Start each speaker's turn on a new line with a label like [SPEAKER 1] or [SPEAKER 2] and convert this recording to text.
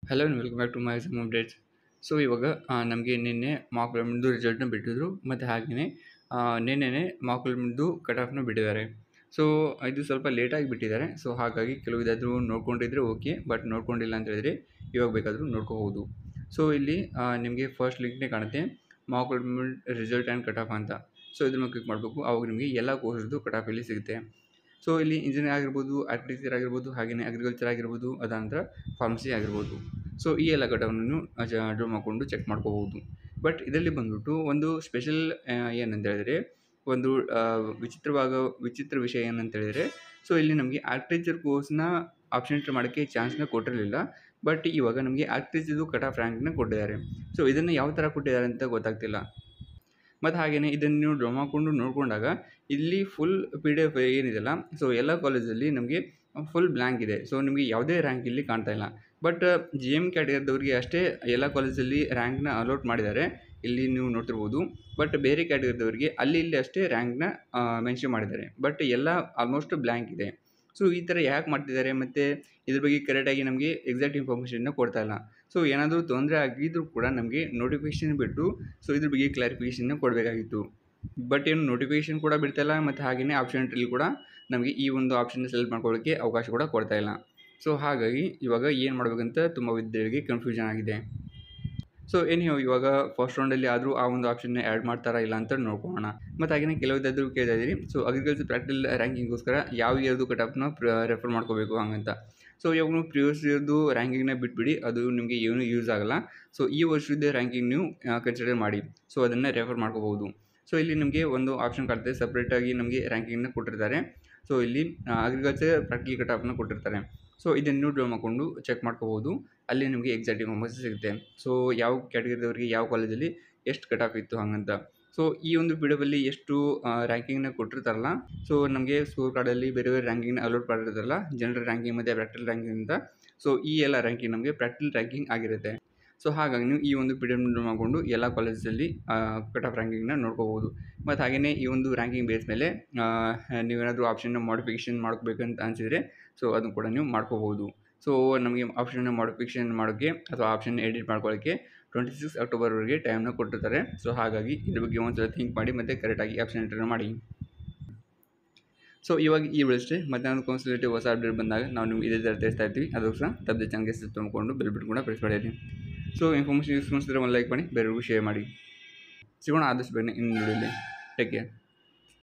[SPEAKER 1] hello welcome back to my exam updates so ಇವಾಗ ನಮಗೆ ನಿನ್ನೆ ಮಾಕ್ ಎಲಿಮೆಂಟ್ದು ರಿಸಲ್ಟ್ನ ಬಿಟ್ಟಿದ್ರು ಮತ್ತು ಹಾಗೆಯೇ ನಿನ್ನೆನೇ ಮಾಕ್ ಎಲಿಮೆಂಟ್ದು ಕಟ್ ಆಫ್ನ ಬಿಟ್ಟಿದ್ದಾರೆ ಸೊ ಇದು ಸ್ವಲ್ಪ ಲೇಟಾಗಿ ಬಿಟ್ಟಿದ್ದಾರೆ ಸೊ ಹಾಗಾಗಿ ಕೆಲವು ಇದಾದರೂ ನೋಡ್ಕೊಂಡಿದ್ರೆ ಓಕೆ ಬಟ್ ನೋಡ್ಕೊಂಡಿಲ್ಲ ಅಂತ ಹೇಳಿದ್ರೆ ಇವಾಗ ಬೇಕಾದರೂ ನೋಡ್ಕೋಬೋದು ಸೊ ಇಲ್ಲಿ ಆ, ನಿಮಗೆ ಫಸ್ಟ್ ಲಿಂಕ್ನೇ ಕಾಣುತ್ತೆ mock element result and cut off ಅಂತ ಸೊ ಇದ್ರ ಮೇಲೆ ಕ್ಲಿಕ್ ಮಾಡಬೇಕು ಅವಾಗ ನಿಮಗೆ ಎಲ್ಲ ಕೋರ್ಸ್ದು ಕಟ್ ಆಫ್ ಇಲ್ಲಿ ಸಿಗುತ್ತೆ ಸೊ ಇಲ್ಲಿ ಇಂಜಿನಿಯರ್ ಆಗಿರ್ಬೋದು ಆರ್ಕಿಟೆಕ್ಚರ್ ಆಗಿರ್ಬೋದು ಹಾಗೆಯೇ ಅಗ್ರಿಕಲ್ಚರ್ ಆಗಿರ್ಬೋದು ಅದಾನಂತರ ಫಾರ್ಮಸಿ ಆಗಿರ್ಬೋದು ಸೊ ಈ ಎಲ್ಲ ಘಟವನ್ನು ಡ್ರಾ ಮಾಡಿಕೊಂಡು ಚೆಕ್ ಮಾಡ್ಕೋಬೋದು ಬಟ್ ಇದರಲ್ಲಿ ಬಂದ್ಬಿಟ್ಟು ಒಂದು ಸ್ಪೆಷಲ್ ಏನಂತ ಹೇಳಿದ್ರೆ ಒಂದು ಆ, ವಿಚಿತ್ರವಾಗ ವಿಚಿತ್ರ ವಿಷಯ ಏನಂತ ಹೇಳಿದ್ರೆ ಸೊ ಇಲ್ಲಿ ನಮಗೆ ಆರ್ಕಿಟೆಕ್ಚರ್ ಕೋರ್ಸ್ನ ಆಪ್ಷನ್ ಎಂಟ್ರಿ ಮಾಡೋಕ್ಕೆ ಚಾನ್ಸ್ನ ಕೊಟ್ಟಿರಲಿಲ್ಲ ಬಟ್ ಇವಾಗ ನಮಗೆ ಆರ್ಕಿಟೆಕ್ಚರ್ದು ಕಟ್ ಆಫ್ ರ್ಯಾಂಕ್ನ ಕೊಟ್ಟಿದ್ದಾರೆ ಸೊ ಇದನ್ನು ಯಾವ ಥರ ಕೊಟ್ಟಿದ್ದಾರೆ ಅಂತ ಗೊತ್ತಾಗ್ತಿಲ್ಲ ಮತ್ತು ಹಾಗೆಯೇ ಇದನ್ನು ನೀವು ಡ್ರಾ ಮಾಡಿಕೊಂಡು ನೋಡಿಕೊಂಡಾಗ ಇಲ್ಲಿ ಫುಲ್ ಪಿ ಡಿ ಎಫ್ ಏನಿದೆಯಲ್ಲ ಸೊ ಎಲ್ಲ ಕಾಲೇಜಲ್ಲಿ ನಮಗೆ ಫುಲ್ ಬ್ಲ್ಯಾಂಕ್ ಇದೆ ಸೊ ನಿಮಗೆ ಯಾವುದೇ ರ್ಯಾಂಕ್ ಇಲ್ಲಿ ಕಾಣ್ತಾ ಇಲ್ಲ ಬಟ್ ಜಿ ಎಮ್ ಕ್ಯಾಟಗರಿದವರಿಗೆ ಅಷ್ಟೇ ಎಲ್ಲ ಕಾಲೇಜಲ್ಲಿ ರ್ಯಾಂಕ್ನ ಅಲೋಟ್ ಮಾಡಿದ್ದಾರೆ ಇಲ್ಲಿ ನೀವು ನೋಡ್ತಿರ್ಬೋದು ಬಟ್ ಬೇರೆ ಕ್ಯಾಟಗರಿದವರಿಗೆ ಅಲ್ಲಿ ಇಲ್ಲಿ ಅಷ್ಟೇ ರ್ಯಾಂಕ್ನ ಮೆನ್ಷನ್ ಮಾಡಿದ್ದಾರೆ ಬಟ್ ಎಲ್ಲ ಆಲ್ಮೋಸ್ಟ್ ಬ್ಲ್ಯಾಂಕ್ ಇದೆ ಸೊ ಈ ಥರ ಯಾಕೆ ಮಾಡ್ತಿದ್ದಾರೆ ಮತ್ತು ಇದ್ರ ಬಗ್ಗೆ ಕರೆಕ್ಟಾಗಿ ನಮಗೆ ಎಕ್ಸಾಕ್ಟ್ ಇನ್ಫಾರ್ಮೇಷನ್ನ ಕೊಡ್ತಾ ಇಲ್ಲ ಸೊ ಏನಾದರೂ ತೊಂದರೆ ಆಗಿದ್ರೂ ಕೂಡ ನಮಗೆ ನೋಟಿಫಿಕೇಷನ್ ಬಿಟ್ಟು ಸೊ ಇದ್ರ ಬಗ್ಗೆ ಕ್ಲಾರಿಫಿಕೇಷನ್ನ ಕೊಡಬೇಕಾಗಿತ್ತು ಬಟ್ ಏನು ನೋಟಿಫಿಕೇಷನ್ ಕೂಡ ಬಿಡ್ತಾಯಿಲ್ಲ ಮತ್ತು ಹಾಗೆಯೇ ಆಪ್ಷನ್ ಎಂಟ್ರಿಲಿ ಕೂಡ ನಮಗೆ ಈ ಒಂದು ಆಪ್ಷನ್ನ ಸೆಲೆಕ್ಟ್ ಮಾಡ್ಕೊಳ್ಳೋಕ್ಕೆ ಅವಕಾಶ ಕೂಡ ಕೊಡ್ತಾ ಇಲ್ಲ ಸೊ ಹಾಗಾಗಿ ಇವಾಗ ಏನು ಮಾಡಬೇಕಂತ ತುಂಬ ವಿದ್ಯಾರ್ಥಿಗಳಿಗೆ ಕನ್ಫ್ಯೂಷನ್ ಆಗಿದೆ ಸೊ ಏನು ಇವಾಗ ಫಸ್ಟ್ ರೌಂಡಲ್ಲಿ ಆದರೂ ಆ ಒಂದು ಆಪ್ಷನ್ನ ಆ್ಯಡ್ ಮಾಡ್ತಾರಾ ಇಲ್ಲ ಅಂತ ನೋಡ್ಕೊಳ್ಳೋಣ ಮತ್ತು ಹಾಗೆಯೇ ಕೆಲವುದಾದರೂ ಕೇಳ್ತಾ ಇದ್ದೀರಿ ಸೊ ಅಗ್ರಿಕಲ್ಚರ್ ಪ್ರಾಕ್ಟಿಕಲ್ ರ್ಯಾಂಕಿಂಗ್ಗೋಸ್ಕರ ಯಾವ ಇಯರ್ದು ಕಟ್ ಆಫ್ನ ರೆಫರ್ ಮಾಡ್ಕೋಬೇಕು ಹಂಗಂತ ಸೊ ಇವಾಗ ಪ್ರಿವಿಯಸ್ ಇಯರ್ದು ರ್ಯಾಂಕಿಂಗ್ನ ಬಿಟ್ಬಿಡಿ ಅದು ನಿಮಗೆ ಏನೂ ಯೂಸ್ ಆಗಲ್ಲ ಸೊ ಈ ವರ್ಷದ ರ್ಯಾಂಕಿಂಗ್ ನೀವು ಕನ್ಸಿಡರ್ ಮಾಡಿ ಸೊ ಅದನ್ನು ರೆಫರ್ ಮಾಡ್ಕೋಬೋದು ಸೊ ಇಲ್ಲಿ ನಿಮಗೆ ಒಂದು ಆಪ್ಷನ್ ಕಾಡ್ತದೆ ಸಪ್ರೇಟಾಗಿ ನಮಗೆ ರ್ಯಾಂಕಿಂಗ್ನ ಕೊಟ್ಟಿರ್ತಾರೆ ಸೊ ಇಲ್ಲಿ ಅಗ್ರಿಕಲ್ಚರ್ ಪ್ರಾಕ್ಟಿಕಲ್ ಕಟ್ ಆಫ್ನ ಕೊಟ್ಟಿರ್ತಾರೆ ಸೊ ಇದನ್ನು ಡ್ರಾ ಮಾಡಿಕೊಂಡು ಚೆಕ್ ಮಾಡ್ಕೋಬೋದು ಅಲ್ಲಿ ನಿಮಗೆ ಎಕ್ಸಾಕ್ಟ್ ಇನ್ಫಾರ್ಮೇಷನ್ ಸಿಗುತ್ತೆ ಸೊ ಯಾವ ಕ್ಯಾಟಗರಿದವರಿಗೆ ಯಾವ ಕಾಲೇಜಲ್ಲಿ ಎಷ್ಟು ಕಟ್ ಆಫ್ ಇತ್ತು ಹಂಗಂತ ಸೊ ಈ ಒಂದು ಪಿ ಡಿ ಎಫಲ್ಲಿ ಎಷ್ಟು ರ್ಯಾಂಕಿಂಗ್ನ ಕೊಟ್ಟಿರ್ತಾರಲ್ಲ ಸೊ ನಮಗೆ ಸ್ಕೋರ್ ಕಾರ್ಡಲ್ಲಿ ಬೇರೆ ಬೇರೆ ರ್ಯಾಂಕಿಂಗ್ನ ಅಲೋಟ್ ಮಾಡಿರ್ತಾರಲ್ಲ ಜನರಲ್ ರ್ಯಾಂಕಿಂಗ್ ಮತ್ತು ಪ್ರಾಕ್ಟಿಕಲ್ ರ್ಯಾಂಕಿಂಗ್ ಅಂತ ಸೊ ಈ ಎಲ್ಲ ರ್ಯಾಂಕಿಂಗ್ ನಮಗೆ ಪ್ರಾಕ್ಟಿಕಲ್ ರ್ಯಾಂಕಿಂಗ್ ಆಗಿರುತ್ತೆ ಸೊ ಹಾಗಾಗಿ ನೀವು ಈ ಒಂದು ಪಿ ಡಿ ಎಫ್ ಮಾಡಿಕೊಂಡು ಎಲ್ಲ ಕಾಲೇಜಲ್ಲಿ ಕಟ್ ಆಫ್ ರ್ಯಾಂಕಿಂಗ್ನ ನೋಡ್ಕೋಬೋದು ಮತ್ತು ಹಾಗೆಯೇ ಈ ಒಂದು ರ್ಯಾಂಕಿಂಗ್ ಬೇಸ್ ಮೇಲೆ ಆ, ನೀವೇನಾದರೂ ಆಪ್ಷನ್ನ ಮಾಡಿಫಿಕೇಷನ್ ಮಾಡ್ಕೋಬೇಕಂತ ಅನಿಸಿದರೆ ಸೊ ಅದನ್ನು ಕೂಡ ನೀವು ಮಾಡ್ಕೋಬೋದು ಸೊ ನಮಗೆ ಆಪ್ಷನ್ನ ಮಾಡಿಫಿಕೇಷನ್ ಮಾಡೋಕ್ಕೆ ಅಥವಾ ಆಪ್ಷನ್ ಎಡಿಟ್ ಮಾಡ್ಕೊಳ್ಳೋಕ್ಕೆ ಟ್ವೆಂಟಿ ಸಿಕ್ಸ್ ಅಕ್ಟೋಬರ್ವರೆಗೆ ಟೈಮ್ನ ಕೊಟ್ಟಿರ್ತಾರೆ ಸೊ ಹಾಗಾಗಿ ಇದ್ರ ಬಗ್ಗೆ ಒಂದ್ಸಲ ಥಿಂಕ್ ಮಾಡಿ ಮತ್ತು ಕರೆಕ್ಟಾಗಿ ಆಪ್ಷನ್ ಎಂಟ್ರಿನ ಮಾಡಿ ಸೊ ಇವಾಗ ಈ ವಿಡಿಯೋಷ್ಟೇ ಮಧ್ಯಾಹ್ನದ ಕೌನ್ಸಿಲೇಟಿವ್ ಹೊಸ ಅಪ್ಡೇಟ್ ಬಂದಾಗ ನಾವು ನಿಮ್ಗೆ ಇದೇ ಥರ ತಿಳಿಸ್ತಾ ಇರ್ತೀವಿ ಅದಕ್ಕೋಸ್ಕರ ತಪ್ಪದೆ ಚಾನಲ್ಗೆ ತುಂಬಿಕೊಂಡು ಬೆಲ್ ಬಿಟ್ಟು ಕೂಡ ಪ್ರೆಸ್ ಮಾಡಿರಿ ಸೊ ಇನ್ಫಾರ್ಮೇಷನ್ ಯೂಸ್ ಮಾಡಿಸಿದ್ರೆ ಒಂದು ಲೈಕ್ ಮಾಡಿ ಬೇರೆಯವ್ರಿಗೂ ಶೇರ್ ಮಾಡಿ ಸಿಗೋಣ ಆದಷ್ಟು ಬೇಗನೆ ಇನ್ನು ವಿಡಿಯೋಲಿ ಟೇಕ್ ಕೇರ್